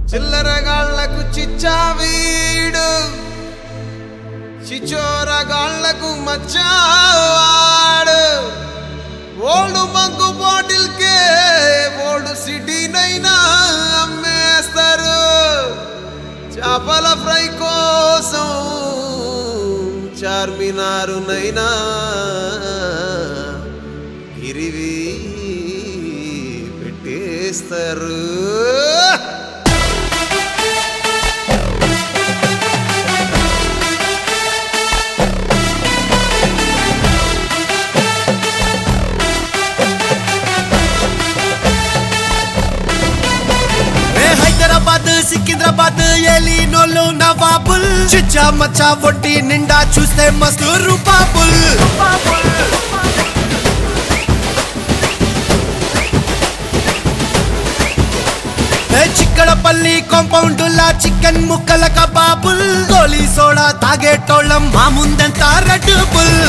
చిల్లరగాళ్లకు చిచ్చావీడు చిచోరగాళ్లకు మచ్చావాడు old మంకు బాటిల్కే old సిటీనైనా అమ్మేస్తారు చేపల fry కోసం చార్మినారునైనా గిరివి పెట్టేస్తారు ఏ హైదరాబాద్ సికింద్రాబాద్ ఎలినోళ్ళు నవాబుల్ చిచ్చా మచ్చా వడ్డీ నిండా చూస్తే మస్తు రూపాబుల్ ఏ చిక్కడపల్లి కాంపౌండ్ లా చికెన్ ముక్కల కబాబుల్ గోలీ సోడా తాగేటోళ్ళం మా ముందెంత రెడ్ బుల్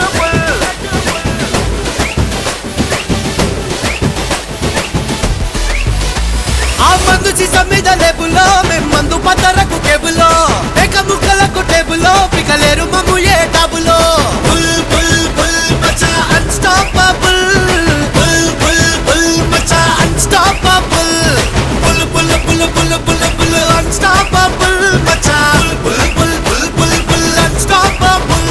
ఆ మందు సీసా మీద లేబులో మేం మందు పద్దరకు కేబులో ఏక ముక్కలకు టేబులో పికలేరు మమ్ము ఏ టాబులో బుల్ బుల్ బుల్ మచా అన్స్టాపబుల్ బుల్ బుల్ బుల్ మచా unstoppable bull bull bull bull bull bull unstoppable మచా bull bull bull bull bull unstoppable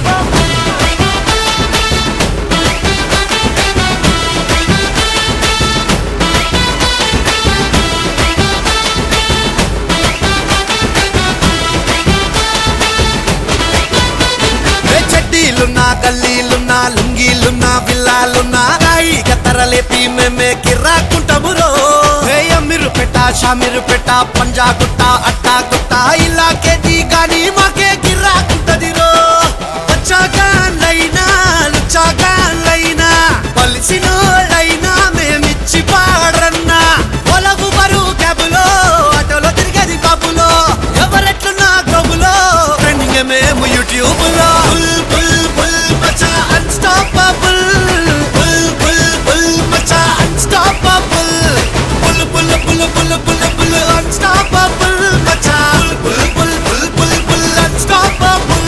ఏ చెడ్డీలున్నా గల్లీలున్నా లుంగీలున్నా విల్లాలున్నా రాయి కత్తరలేపి మేమే కిర్రాకుంటాము రో ఏ అమ్మిరు పెట్ట షామిరు పెట్ట పంజా గుట్ట అట్టా గుట్ట ఇలా కేజీ కానీ మాకే కిర్రాకుంటది రో వచ్చాగాళ్ళైనా లుచ్చాగాళ్ళైనా పలిసినోళ్ళైనా మేమిచ్చి పాడరన్నా పొలగు బరువు క్యాబులో ఆటోలో తిరిగేది బాబులో ఎవరెట్లున్నా గ్లోబులో ట్రెండింగ్ మేము యూట్యూబ్ లో బుల్ బుల్ బుల్ మచా అన్స్టాపబుల్ బుల్ బుల్ బుల్ మచా unstoppable bull bull bull bull bull bull unstoppable మచా bull bull bull bull bull unstoppable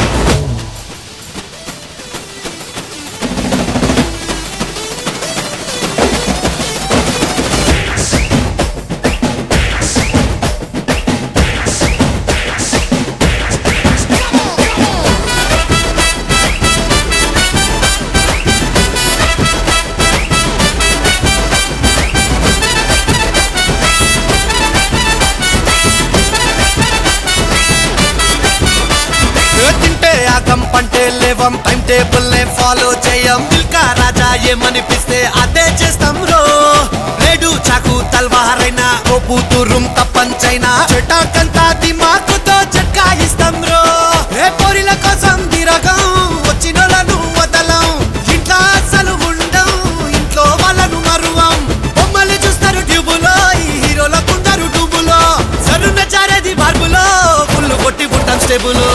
ఏ తింటే ఆగం పంటే లేవం టైం టేబుల్ నే ఫాలో చేయం మిల్కా రాజా ఏమనిపిస్తే అదే చేస్తాం రో లేడు చాకు తల్వారైనా ఓ పూతురుం తప్పంచైనా చెటాకంతా దిమాకుతో చట్కాయిస్తాం రో ఏ పోరిల కోసం దిరగం వచ్చినోళ్ళను వదలం ఇంట్లో అసలు ఉండం ఇంట్లో వాళ్ళను మరువం బొమ్మలు చూస్తారు ట్యూబులో ఈ హీరోల కుందరు ట్యూబులో సరున చారేది బార్బులో ఫుల్ కొట్టి పుట్టాం స్టేబుల్